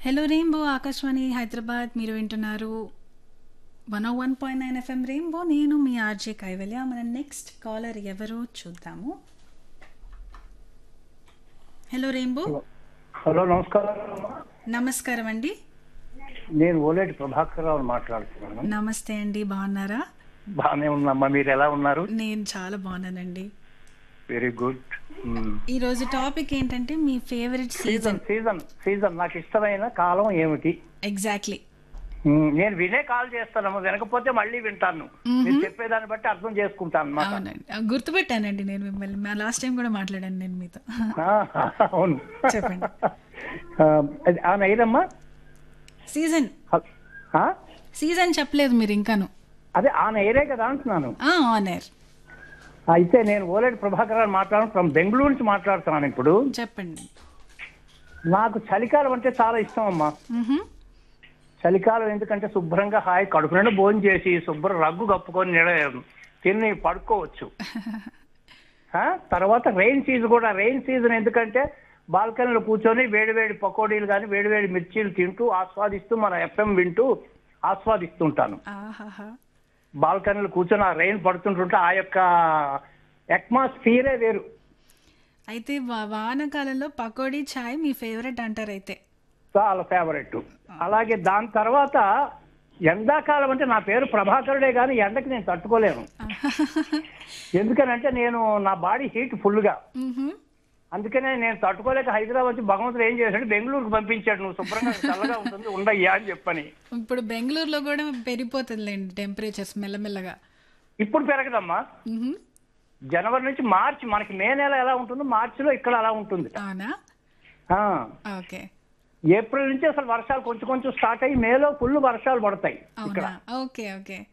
Hello rainbow Akashvani Hyderabad మీరు వింటున్నారు one one point nine FM rainbow నేను మీ ఆర్జే కైవల్య మన నెక్స్ట్ కాలర్ ఎవరో చూద్దాము హలో రెయిన్బో హలో నమస్కారం నమస్కారం అండి నేను ఓలేటి ప్రభాకర్ రావు మాట్లాడుతున్నాను నమస్తే అండి బాగున్నారా బాగానే ఉన్నామ్మా మీరు ఎలా ఉన్నారు నేను చాలా బాగున్నానండి వెరీ గుడ్ ఈ రోజు టాపిక్ ఏంటంటే మీ favourite season season season season నాకు ఇష్టమైన కాలం ఏమిటి ఎగ్జాక్ట్లీ మ్మ్. నేను వినే కాల్ చేస్తాను వినకపోతే మళ్ళీ వింటాను మీరు చెప్పేదాన్ని బట్టి అర్థం చేసుకుంటాను అన్నమాట అవునండి ఆ, గుర్తుపెట్టానండి నేను మిమ్మల్ని మా లాస్ట్ టైం కూడా మాట్లాడాను నేను మీతో ఆ, అవును చెప్పండి. ఆ, అది అవును అయ్యదమ్మా సీజన్ ఆ? సీజన్ చెప్పలేదు మీరు ఇంకాను అదే ఆన్ ఎయిరే కదా అంటున్నాను ఆన్ ఎయిర్ అయితే నేను ఓలేటి ప్రభాకర్ రావు మాట్లాడు ఫ్రమ్ బెంగళూరు నుంచి మాట్లాడుతున్నాను ఇప్పుడు చెప్పండి నాకు చలికాలం అంటే చాలా ఇష్టం అమ్మా మ్హూ. చలికాలం ఎందుకంటే శుభ్రంగా హాయి కడుపు నిండా భోజనం చేసి శుభ్రం రగ్గు కప్పుకొని నిడ- తిని పడుకోవచ్చు ఆ? తర్వాత రెయిన్ సీజన్ కూడా రెయిన్ సీజన్ ఎందుకంటే బాల్కనీలో కూర్చొని వేడి వేడి పకోడీలు కానీ వేడి వేడి మిర్చీలు తింటూ ఆస్వాదిస్తూ మన ఎఫ్ఎం వింటూ ఆస్వాదిస్తుంటాను ఆహాహా బాల్కనీలో కూర్చొని ఆ రెయిన్ పడుతుంటుంటే ఆ యొక్క అట్మాస్ఫియరే వేరు అయితే వా- వానాకాలంలో పకోడీ చాయ్ మీ ఫేవరెట్ అంటారు అయితే చాలా ఫేవరెట్ అలాగే దాని తర్వాత ఎండాకాలం అంటే నా పేరు ప్రభాకరుడే కానీ ఎండకి నేను తట్టుకోలేను ఎందుకనంటే నేను నా బాడీ హీట్ ఫుల్గా మ్హూ. అందుకనే నేను తట్టుకోలేక హైదరాబాద్ వచ్చి భగవంతుడు ఏం చేశాడు బెంగళూరుకు పంపించాడు నువ్వు శుభ్రంగా చల్లగా ఉంటుంది ఉండయ్యా అని చెప్పని ఇప్పుడు బెంగళూరులో కూడా పెరిగిపోతుందిలేండి టెంపరేచర్స్ మెల్లమెల్లగా ఇప్పుడు పెరగదమ్మా మ్హూ. జనవరి నుంచి మార్చి మనకి మే నెల ఎలా ఉంటుందో మార్చిలో ఇక్కడ అలా ఉంటుంది అవునా ఆ, ఓకే ఏప్రిల్ నుంచి అసలు వర్షాలు కొంచెం కొంచెం స్టార్ట్ అయ్యి మేలో ఫుల్ వర్షాలు పడతాయి ఇక్కడ అవునా ఓకే ఓకే